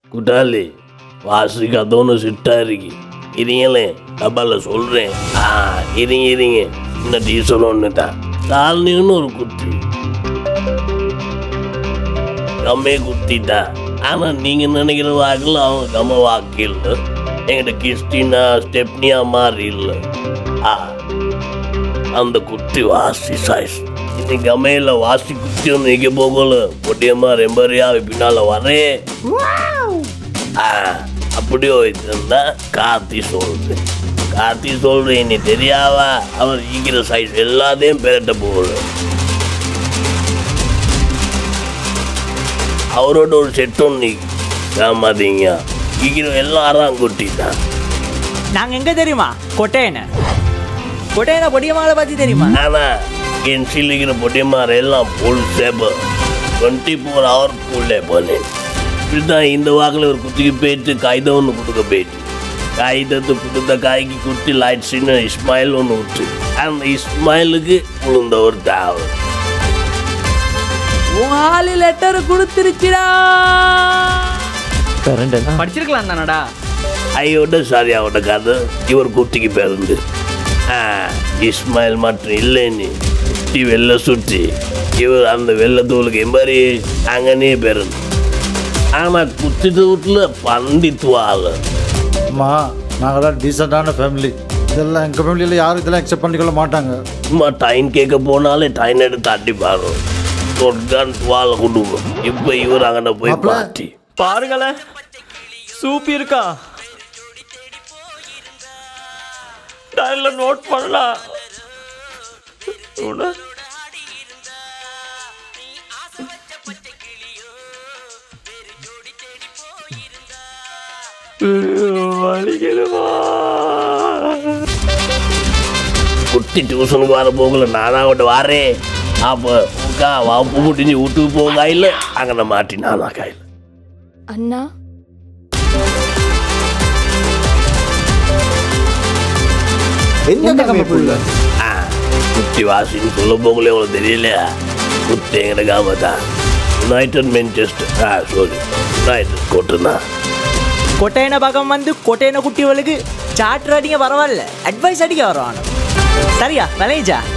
குட்டாளி வாசி கதவுன்னு சிட்டா இருக்கு இருங்களே டப்பால சொல்றேன் ஆ இருங்க இருங்க இந்த டீசல் ஒன்று தான் காலனின்னு ஒரு குத்தி கம்மே குத்திட்டா ஆனா நீங்க நினைக்கிற வாக்கில் அவங்க கம்ம வாக்கு இல்லை எங்கிட்ட கிறிஸ்டினா ஸ்டெப்னியா மாதிரி இல்லை ஆ அந்த குத்தி வாசி சாய்ஸ் இன்னைக்கு அம்மையில வாசி குத்தி ஒன்று நிற்க போகல பொட்டியம்மா ரெம்பரியா பின்னால வரே ஆ, அப்படியோ இருந்தா கார்த்தி சொல்றேன் கார்த்தி சொல்றேன் நீ தெரியாவா அவர் ஈக்கிற சைஸ் எல்லாத்தையும் பெரட்ட போகல அவரோட ஒரு செட் ஒன்று ஏமாத்தீங்க ஈக்கிற எல்லாரும் குட்டி தான் நாங்க எங்க தெரியுமா கொட்டையன கொட்டையன பொடியமால பத்தி தெரியுமா ஆனா என் சில்லிக்கிற பொட்டியமார் எல்லாம் ஃபுல் சேப்பர் டுவெண்ட்டி ஃபோர் ஹவர் ஃபுல்லே பண்ணேன் இப்படிதான் இந்த வாக்கில் ஒரு குத்திக்கு போயிட்டு காகிதம் ஒன்று கொடுக்க போயிட்டு காகிதத்தை கொடுத்த காய்க்கு குத்தி லைட் சின்ன இஸ்மாயில் ஒன்று விட்டு அந்த இஸ்மாயிலுக்கு உளுந்த ஒரு தேவை உன் ஆளு லெட்டர் கொடுத்துருச்சுடா படிச்சிருக்கலாம் தானடா ஐயோட சாரியாவோட கதை இவர் குத்திக்கு பிறந்து ஆ, இஸ்மாயில் மட்டும் இல்லைன்னு சுற்றி வெள்ளை சுற்றி இவர் அந்த வெள்ளத்தூளுக்கு எம்பாரி அங்கனே பிறந்து ஆனால் குத்தி தூட்டில் பண்டித்துவாள் அம்மா நாங்களாம் டீசெண்டான ஃபேமிலி இதெல்லாம் எங்கள் ஃபேமிலியில் யாரும் இதெல்லாம் அக்செப்ட் பண்ணிக்கொள்ள மாட்டாங்க சும்மா டைம் கேட்க போனாலே டைம் எடுத்து அடிப்பாரு தொட்கான் துவால குடும்பம் இப்போ இவர் அங்கே போய் மாப்பிள. பாட்டி பாருங்களேன் சூப்பி இருக்கா டைல நோட் பண்ணலாம் உன- வலிக்குதுமா குட்டி டியூஷனுக்கு வர போகல நானா அவட்ட வாரேன் அப்போ உக்கா வகுப்பு முடிஞ்சு வீட்டுக்கு போக இல்லை அங்கே மாட்டி நானா கையில் அண்ணா என்ன கம்மி புள்ள ஆ, குத்தி வாசின்னு சொல்ல போகல எவ்வளோ தெரியலையா குத்தி எங்கடக்காம தான் யுனைடெட் மென்செஸ்டர் ஆ சாரி யுனைடெட் கோட்டுனா கொட்டையன பக்கம் வந்து கொட்டையன குட்டிகளுக்கு சாட் அடிக்க பரவாயில்ல அட்வைஸ் அடிக்க வருவானு சரியா விளையஜா